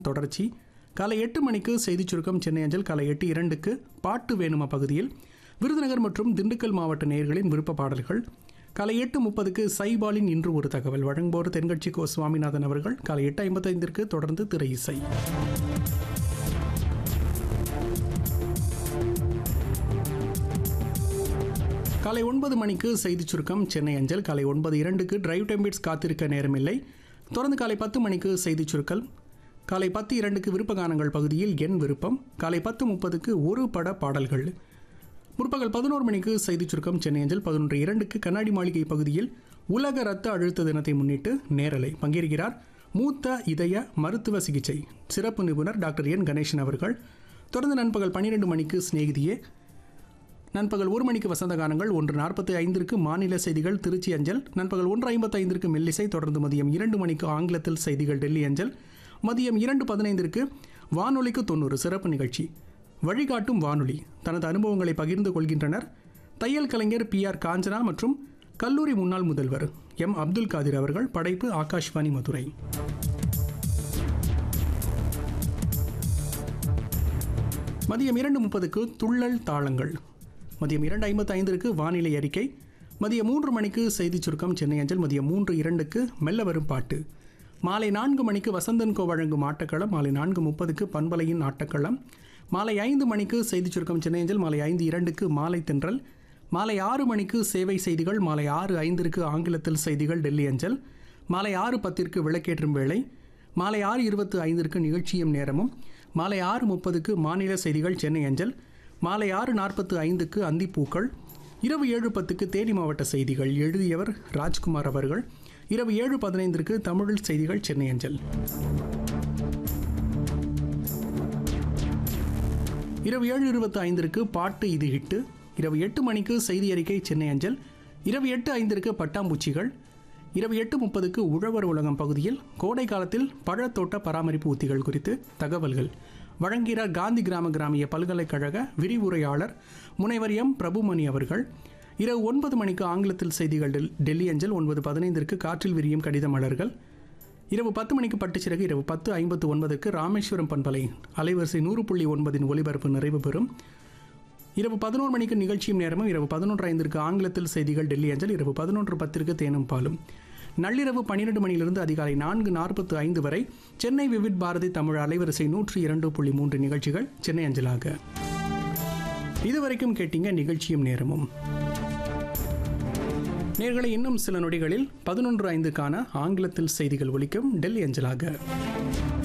தொடர்ச்சி காலை எட்டு மணிக்கு செய்திச் சுருக்கம் சென்னை அஞ்சல் காலை எட்டு இரண்டுக்கு பாட்டு வேணுமா பகுதியில் விருதுநகர் மற்றும் திண்டுக்கல் மாவட்ட நேயர்களின் விருப்ப பாடல்கள் காலை எட்டு முப்பதுக்கு சைபாலின் இன்று ஒரு தகவல் வழங்குவோர் தென்கட்சி கோ சுவாமிநாதன் அவர்கள் காலை எட்டு ஐம்பத்தைந்திற்கு தொடர்ந்து திரை இசை காலை ஒன்பது மணிக்கு செய்திச் சுருக்கம் சென்னை அஞ்சல் காலை ஒன்பது இரண்டுக்கு டிரைவ் டெம்பிட்ஸ் காத்திருக்க நேரமில்லை தொடர்ந்து காலை பத்து மணிக்கு செய்திச் சுருக்கல் காலை பத்து இரண்டுக்கு விருப்ப கானங்கள் பகுதியில் என் விருப்பம் காலை பத்து முப்பதுக்கு ஒரு பட பாடல்கள் முற்பகல் பதினோரு மணிக்கு செய்திச் சுருக்கம் சென்னை அஞ்சல் பதினொன்று இரண்டுக்கு கண்ணாடி மாளிகை பகுதியில் உலக இரத்த அழுத்த தினத்தை முன்னிட்டு நேரலை பங்கேற்கிறார் மூத்த இதய மருத்துவ சிகிச்சை சிறப்பு நிபுணர் டாக்டர் என் கணேசன் அவர்கள் தொடர்ந்து நண்பகல் பன்னிரெண்டு மணிக்கு சிநேகிதியே நண்பகல் ஒரு மணிக்கு வசந்த கானங்கள் ஒன்று நாற்பத்தி ஐந்திற்கு மாநில செய்திகள் திருச்சி அஞ்சல் நண்பகல் ஒன்று ஐம்பத்தி ஐந்திற்கு மெல்லிசை தொடர்ந்து மதியம் இரண்டு மணிக்கு ஆங்கிலத்தில் செய்திகள் டெல்லி அஞ்சல் மதியம் இரண்டு பதினைந்திற்கு வானொலிக்கு தொண்ணூறு சிறப்பு நிகழ்ச்சி வழிகாட்டும் வானொலி தனது அனுபவங்களை பகிர்ந்து கொள்கின்றனர் தையல் கலைஞர் பி ஆர் காஞ்சனா மற்றும் கல்லூரி முன்னாள் முதல்வர் எம் அப்துல் காதிர் அவர்கள் படைப்பு ஆகாஷ்வாணி மதுரை மதியம் இரண்டு முப்பதுக்கு துள்ளல் தாளங்கள் மதியம் இரண்டு ஐம்பத்தி ஐந்திற்கு வானிலை அறிக்கை மதியம் மூன்று மணிக்கு செய்திச் சுருக்கம் சென்னை அஞ்சல் மதியம் மூன்று இரண்டுக்கு மெல்ல வரும் பாட்டு மாலை நான்கு மணிக்கு வசந்தன் கோ வழங்கும் ஆட்டக்களம் மாலை நான்கு முப்பதுக்கு பண்பலையின் ஆட்டக்களம் மாலை ஐந்து மணிக்கு செய்திச் சுருக்கம் சென்னை அஞ்சல் மாலை ஐந்து இரண்டுக்கு மாலை தென்றல் மாலை ஆறு மணிக்கு சேவை செய்திகள் மாலை ஆறு ஐந்திற்கு ஆங்கிலத்தில் செய்திகள் டெல்லி அஞ்சல் மாலை ஆறு பத்திற்கு விளக்கேற்றும் வேளை மாலை ஆறு இருபத்து ஐந்திற்கு நிகழ்ச்சியும் நேரமும் மாலை ஆறு முப்பதுக்கு மாநில செய்திகள் சென்னை அஞ்சல் மாலை ஆறு நாற்பத்து ஐந்துக்கு அந்திப்பூக்கள் இரவு ஏழு பத்துக்கு தேனி மாவட்ட செய்திகள் எழுதியவர் ராஜ்குமார் அவர்கள் இரவு ஏழு பதினைந்திற்கு தமிழ் செய்திகள் சென்னை அஞ்சல் இரவு ஏழு இருபத்தி ஐந்திற்கு பாட்டு இது ஹிட்டு இரவு எட்டு மணிக்கு செய்தி அறிக்கை சென்னை அஞ்சல் இரவு எட்டு ஐந்திற்கு பட்டாம்பூச்சிகள் இரவு எட்டு முப்பதுக்கு உழவர் உலகம் பகுதியில் கோடை காலத்தில் பழத்தோட்ட பராமரிப்பு உத்திகள் குறித்து தகவல்கள் வழங்குகிறார் காந்தி கிராம கிராமிய பல்கலைக்கழக விரிவுரையாளர் முனைவர் எம் பிரபுமணி அவர்கள் இரவு ஒன்பது மணிக்கு ஆங்கிலத்தில் செய்திகள் டெல் டெல்லி அஞ்சல் ஒன்பது பதினைந்திற்கு காற்றில் விரியும் கடித மலர்கள் இரவு பத்து மணிக்கு பட்டுச்சிறகு இரவு பத்து ஐம்பத்து ஒன்பதுக்கு ராமேஸ்வரம் பண்பலை அலைவரிசை நூறு புள்ளி ஒன்பதின் ஒலிபரப்பு நிறைவு பெறும் இரவு பதினோரு மணிக்கு நிகழ்ச்சியும் நேரமும் இரவு பதினொன்று ஐந்திற்கு ஆங்கிலத்தில் செய்திகள் டெல்லி அஞ்சல் இரவு பதினொன்று பத்திற்கு தேனும் பாலும் நள்ளிரவு பன்னிரண்டு மணியிலிருந்து அதிகாலை நான்கு நாற்பத்து ஐந்து வரை சென்னை விவிட் பாரதி தமிழ் அலைவரிசை நூற்றி இரண்டு புள்ளி மூன்று நிகழ்ச்சிகள் சென்னை அஞ்சலாக இதுவரைக்கும் கேட்டீங்க நிகழ்ச்சியும் நேரமும் நேர்களை இன்னும் சில நொடிகளில் பதினொன்று ஐந்துக்கான ஆங்கிலத்தில் செய்திகள் ஒலிக்கும் டெல்லி அஞ்சலாக